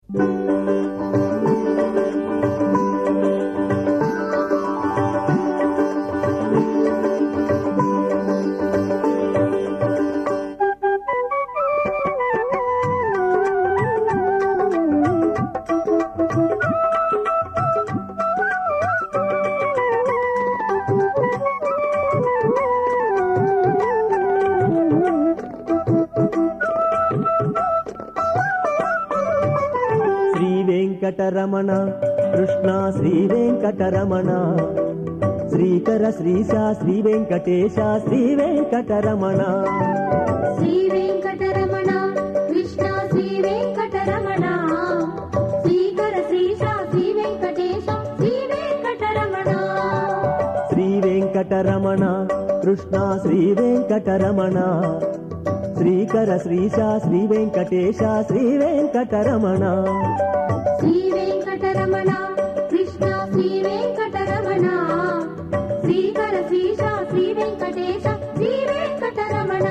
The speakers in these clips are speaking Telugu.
శ్రీ వెంకటరమణ కృష్ణ శ్రీ వెంకటరమణ శ్రీకర శ్రీశ శ్రీ వెంకటేశ శ్రీ వెంకటరమణ శ్రీ వెంకటరమణ కృష్ణ శ్రీ వెంకటరమణ శ్రీకర శ్రీశ శ్రీ వెంకటేశ శ్రీ వెంకటరమణ శ్రీ వెంకటరమణ కృష్ణ శ్రీ వెంకటరమణ శ్రీకర శ్రీశ శ్రీ వెంకటేశ శ్రీ వెంకటరమణ శ్రీ వెంకటరమణ కృష్ణ శ్రీ వెంకటరమణ శ్రీకర శ్రీశ శ్రీ వెంకటేశ శ్రీ వెంకటరమణ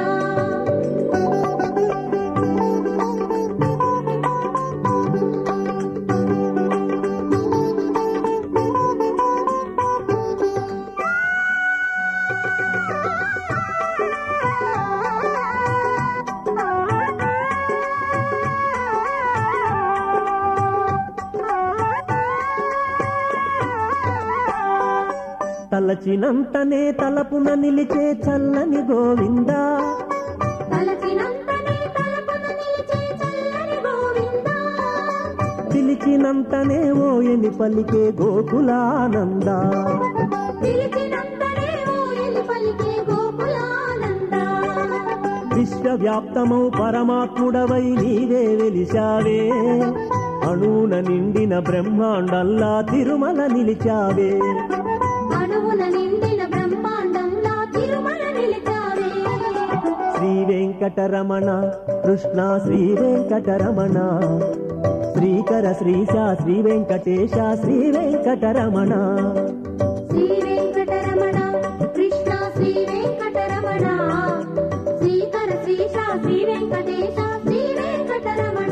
తలచినంతనే తలపున నిలిచే చల్లని గోవిందా తలచినంతనే తలపున నిలిచే చల్లని గోవిందా పిలిచినంతనే ఓయని పలికే గోకులానంద పిలిచినంతనే ఊయలి పలికే గోకులానంద విశ్వవ్యాప్తమౌ పరమాత్ముడవై నీవే వెలిశావే అణువున నిండిన బ్రహ్మాండల్లా తిరుమల నిలిచావే అణువున నిండిన బ్రహ్మాండంలా తిరుమల నిలిచావే శ్రీ వెంకటరమణ కృష్ణ శ్రీ వెంకటరమణ శ్రీకర శ్రీశ శ్రీ వెంకటేశ శ్రీ వెంకటరమణ శ్రీ వెంకటరమణ కృష్ణ శ్రీ వెంకటరమణ శ్రీకర శ్రీశ శ్రీ వెంకటేశ శ్రీ వెంకటరమణ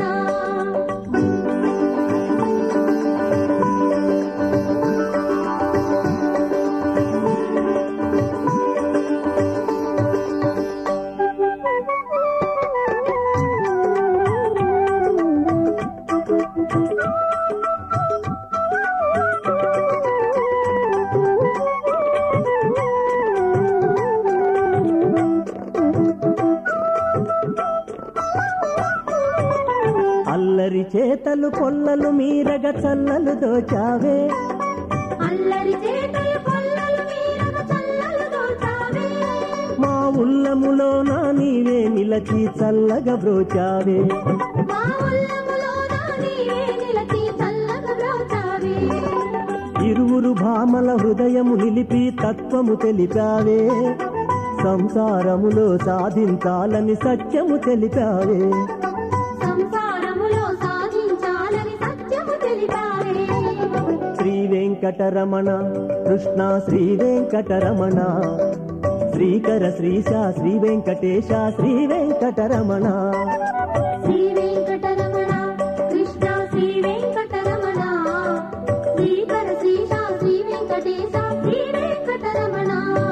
అల్లరి చేతలు పొల్లలు మీరగ చల్లలు దోచావే అల్లరి చేతలు కొల్లలు మీరగ చల్లలు దోచావే మా ఉల్లములో నా నీవే నిలచి చల్లగా బ్రోచావే మా ఉల్లములోన నీవే నిలచి చల్లగా బ్రోచావే ఇరువురు భామల హృదయము నిలిపి తత్వము తెలిపావే సంసారములో సాధించాలని సత్యము తెలిపావే సంసారములో సాధించాలని సత్యము తెలిపావే శ్రీ వెంకటరమణ కృష్ణ శ్రీ వెంకటరమణ శ్రీకర శ్రీశ శ్రీ వెంకటేశ శ్రీ వెంకటరమణ శ్రీ వెంకటరమణ కృష్ణ శ్రీ వెంకటరమణ శ్రీకర శ్రీశ శ్రీ వెంకటేశ శ్రీ వెంకటరమణ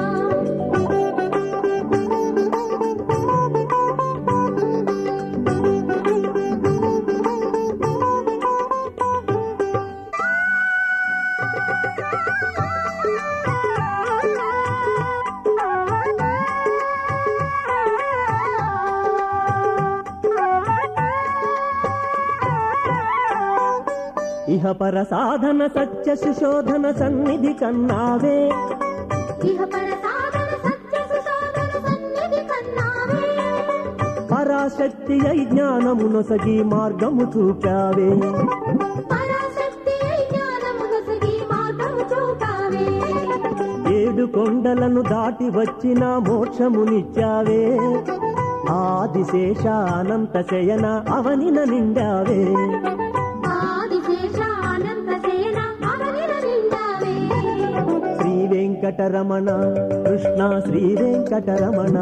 ఇహ పర సాధన సత్య సుశోధన సన్నిధి కన్నావే ఇహ పర సాధన సత్య సుశోధన సన్నిధి కన్నావే పరాశక్తి అయి జ్ఞానమునొసగి మార్గము చూపావే పరాశక్తి అయి జ్ఞానమునొసగి మార్గము చూపావే ఏడు కొండలను దాటి వచ్చిన మోక్షమునిచ్చావే ఆదిశేష అనంత శయన అవనిన నిండావే ఆదిశేష అనంత సేన అవనిన నిండావే శ్రీ వెంకటరమణ కృష్ణ శ్రీ వెంకటరమణ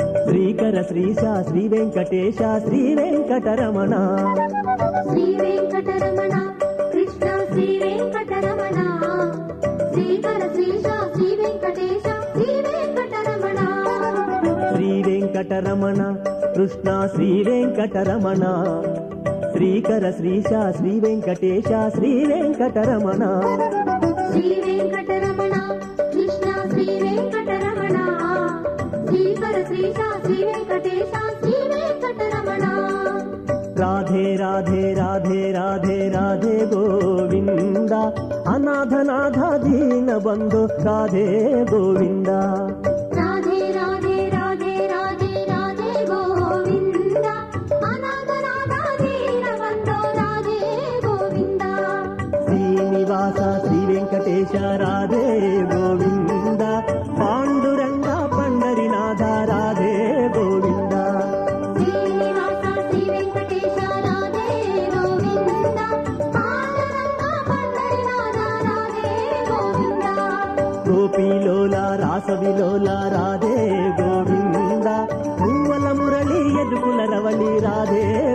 శ్రీకర శ్రీశ శ్రీ వెంకటేశ శ్రీ వెంకటరమణ శ్రీ వెంకట వెంకటరమణ కృష్ణ శ్రీ వెంకటరమణ శ్రీకర శ్రీశ శ్రీ వెంకటేశ శ్రీ వెంకటరమణ శ్రీ వెంకటరమణ కృష్ణ శ్రీ వెంకటరమణ శ్రీకర శ్రీశ శ్రీ వెంకటేశ శ్రీ వెంకటరమణ శ్రీ వెంకటరమణ కృష్ణ శ్రీ వెంకటరమణ శ్రీకర శ్రీశ శ్రీ వెంకటేశ శ్రీ వెంకటరమణ రాధే రాధే రాధే రాధే రాధే గోవింద అనాథనాథ దీన బంధు రాధే గోవింద రాధే రాధే రాధే రాధే రాధే గోవింద అనాథ నాథ దీన బంధో రాధే గోవింద శ్రీనివాస శ్రీ వెంకటేశ రాధే గోవింద పాండురంగ పండరినాథ రాధే గోవింద శ్రీనివాస శ్రీ వెంకటేశ రాధే గోవింద పాలరంగ పండరినాథ రాధే గోవింద గోపీలోల రాసవిలోల రాధే గోవింద పువ్వల మురళి ఎదుకుల రవళి రాధే